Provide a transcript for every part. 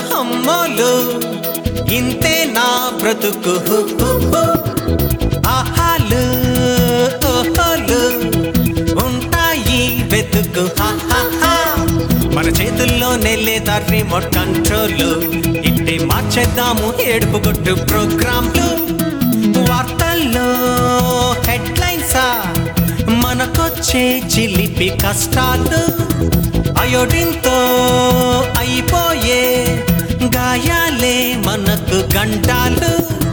అమ్మోలు ఇంతే నా బ్రతుకు హు, హు, హు. ఆహాలు ఓహోలు ఉంటాయి వెతుకు హా, హా, హా. మన చేతుల్లోనే లేదా రిమోట్ కంట్రోల్ ఇంటే మార్చేద్దాము ఏడుపు కొట్టు ప్రోగ్రాంలు వార్తల్లో హెడ్లైన్సా మనకొచ్చే చిలిపి కష్టాలు అయోడిన్తో అయిపోయే గాయాలే మనకు గంటాలు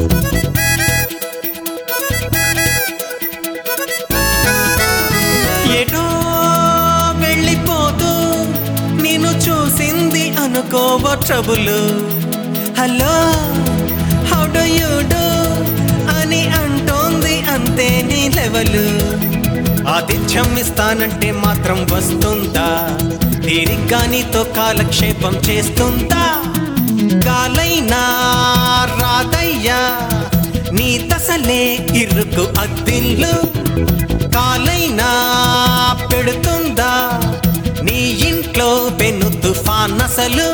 ఎటో వెళ్ళిపోతూ నేను చూసింది అనుకోవ trouble hello how do you do అని అంటోంది అంతే నీ లెవెల్ ఆతిథ్యం ఇస్తానంటే మాత్రం వస్తుందా తీరిగ్గా నీతో కాలక్షేపం చేస్తుందా గాలైనా రాదయ్యా నీ దశలే ఇరుకు అద్దిల్లు కాలైనా పెడుతుందా నీ ఇంట్లో పెను తుఫాన్ అసలు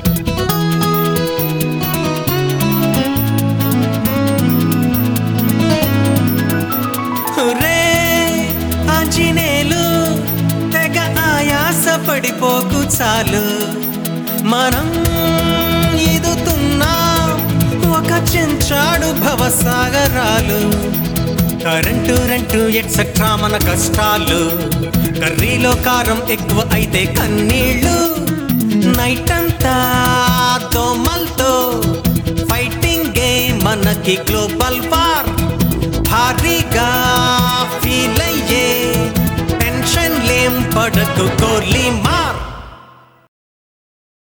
రే ఆంజనేయులు తెగ ఆయాస పడిపోకు చాలు మనం ఈదుతున్నాం ఒక చెంచాడు భవసాగరాలు కరెంటు రెంటు ఎక్సెట్రా మన కష్టాలు కర్రీలో కారం ఎక్కువ అయితే కన్నీళ్ళు నైట్ అంతా దోమల్తో ఫైటింగ్ గేమ్ మనకి గ్లోబల్ వార్ భారీగా ఫీల్ అయ్యే టెన్షన్ లేం పడకు కోర్లీ మా